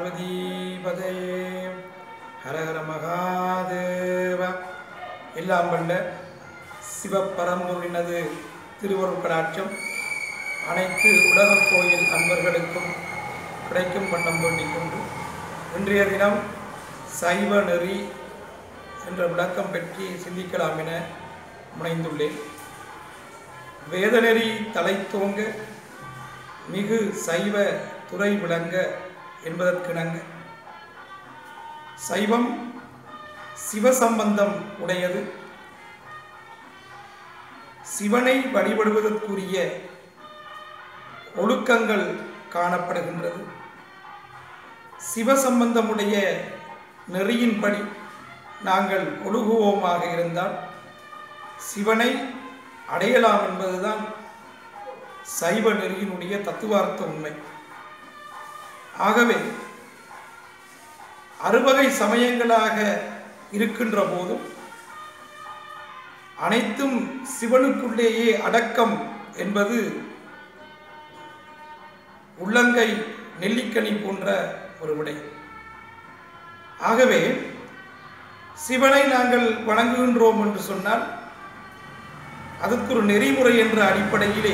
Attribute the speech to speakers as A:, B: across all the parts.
A: பார்வதிபதே ஹரஹர மகாதேவ எல்லாம் வல்ல சிவப்பரம்பொருளினது திருவருட்கடாட்சம் அனைத்து உலகக் கோயில் அன்பர்களுக்கும் கிடைக்கும் வண்ணம் வேண்டிக் கொண்டு இன்றைய தினம் சைவ நெறி என்ற விளக்கம் பற்றி சிந்திக்கலாம் என முனைந்துள்ளேன் வேதநெறி தலைத்தோங்க மிகு சைவ துறை விளங்க என்பதற்கிணங்க சைவம் சிவசம்பந்தம் உடையது சிவனை வழிபடுவதற்குரிய ஒழுக்கங்கள் காணப்படுகின்றது சிவசம்பந்தமுடைய நெறியின்படி நாங்கள் ஒழுகுவோமாக இருந்தால் சிவனை அடையலாம் என்பதுதான் சைவ நெறியினுடைய தத்துவார்த்த உண்மை ஆகவே அறுவகை சமயங்களாக இருக்கின்ற போதும் அனைத்தும் சிவனுக்குள்ளேயே அடக்கம் என்பது உள்ளங்கை நெல்லிக்கனி போன்ற ஒரு விடை ஆகவே சிவனை நாங்கள் வணங்குகின்றோம் என்று சொன்னால் அதற்கு ஒரு நெறிமுறை என்ற அடிப்படையிலே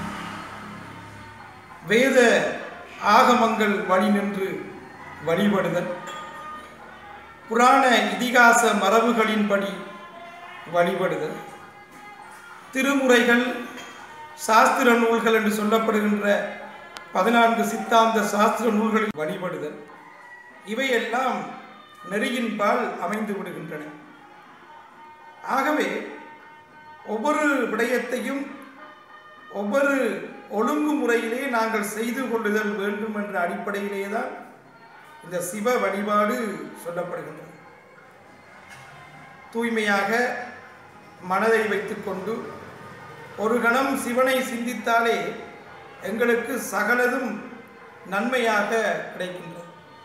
A: வேத ஆகமங்கள் வழி நின்று வழிபடுதல் புராண இதிகாச மரபுகளின்படி வழிபடுதல் திருமுறைகள் சாஸ்திர நூல்கள் என்று சொல்லப்படுகின்ற பதினான்கு சித்தாந்த சாஸ்திர நூல்களில் வழிபடுதல் இவையெல்லாம் நெறியின்பால் அமைந்து விடுகின்றன ஆகவே ஒவ்வொரு விடயத்தையும் ஒவ்வொரு ஒழுங்குமுறையிலே நாங்கள் செய்து கொள்ளுதல் வேண்டும் என்ற அடிப்படையிலே தான் இந்த சிவ வழிபாடு சொல்லப்படுகின்றது தூய்மையாக மனதை வைத்துக்கொண்டு ஒரு கணம் சிவனை சிந்தித்தாலே எங்களுக்கு சகலதும் நன்மையாக கிடைக்கின்றது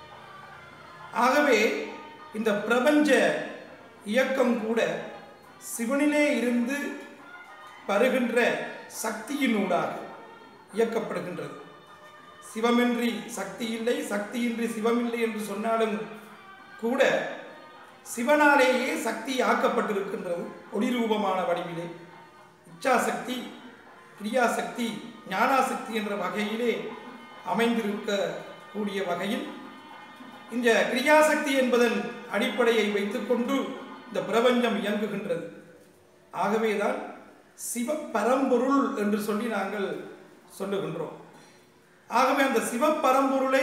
A: ஆகவே இந்த பிரபஞ்ச இயக்கம் கூட சிவனிலே இருந்து வருகின்ற சக்தியினூடாக இயக்கப்படுகின்றது சிவமின்றி சக்தி இல்லை சக்தியின்றி சிவமில்லை என்று சொன்னாலும் கூட சிவனாலேயே சக்தி ஆக்கப்பட்டிருக்கின்றது ஒளிரூபமான வடிவிலே இச்சாசக்தி கிரியாசக்தி ஞானாசக்தி என்ற வகையிலே அமைந்திருக்கக்கூடிய வகையில் இந்த கிரியாசக்தி என்பதன் அடிப்படையை வைத்துக்கொண்டு இந்த பிரபஞ்சம் இயங்குகின்றது ஆகவேதான் சிவ பரம்பொருள் என்று சொல்லி நாங்கள் சொல்லுகின்றோம் ஆகவே அந்த சிவப்பரம்பொருளை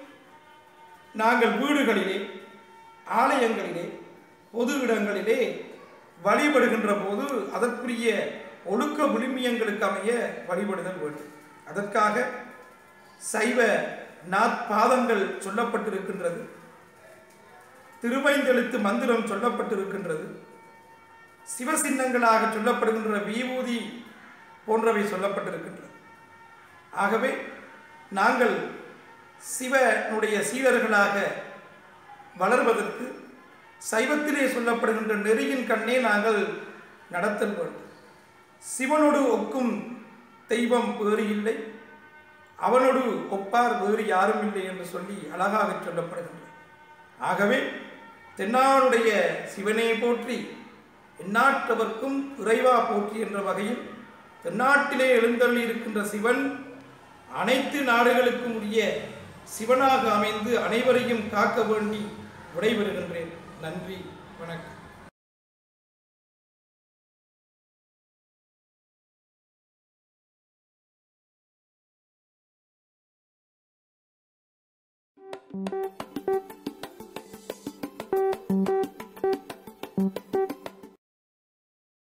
A: நாங்கள் வீடுகளிலே ஆலயங்களிலே பொது இடங்களிலே வழிபடுகின்ற போது அதற்குரிய ஒழுக்க விழுமியங்களுக்கு அமைய வழிபடுதல் வேண்டும் அதற்காக சைவ நாற்பாதங்கள் சொல்லப்பட்டிருக்கின்றது திருவைந்தெழுத்து மந்திரம் சொல்லப்பட்டிருக்கின்றது சிவசின்னங்களாக சொல்லப்படுகின்ற விபூதி போன்றவை சொல்லப்பட்டிருக்கின்றது ஆகவே நாங்கள் சிவனுடைய சீடர்களாக வளர்வதற்கு சைவத்திலே சொல்லப்படுகின்ற நெறியின் கண்ணே நாங்கள் நடத்தல் வேண்டும் சிவனோடு ஒக்கும் தெய்வம் வேறு இல்லை அவனோடு ஒப்பார் வேறு யாரும் இல்லை என்று சொல்லி அழகாக சொல்லப்படுகின்றது ஆகவே தென்னாடுடைய சிவனே போற்றி எந்நாட்டவர்க்கும் இறைவா போற்றி என்ற வகையில் தென்னாட்டிலே எழுந்தள்ளி இருக்கின்ற சிவன் அனைத்து நாடுகளுக்கும் உரிய சிவனாக அமைந்து அனைவரையும் காக்க வேண்டி விடைபெறுகின்றேன் நன்றி வணக்கம்
B: thank you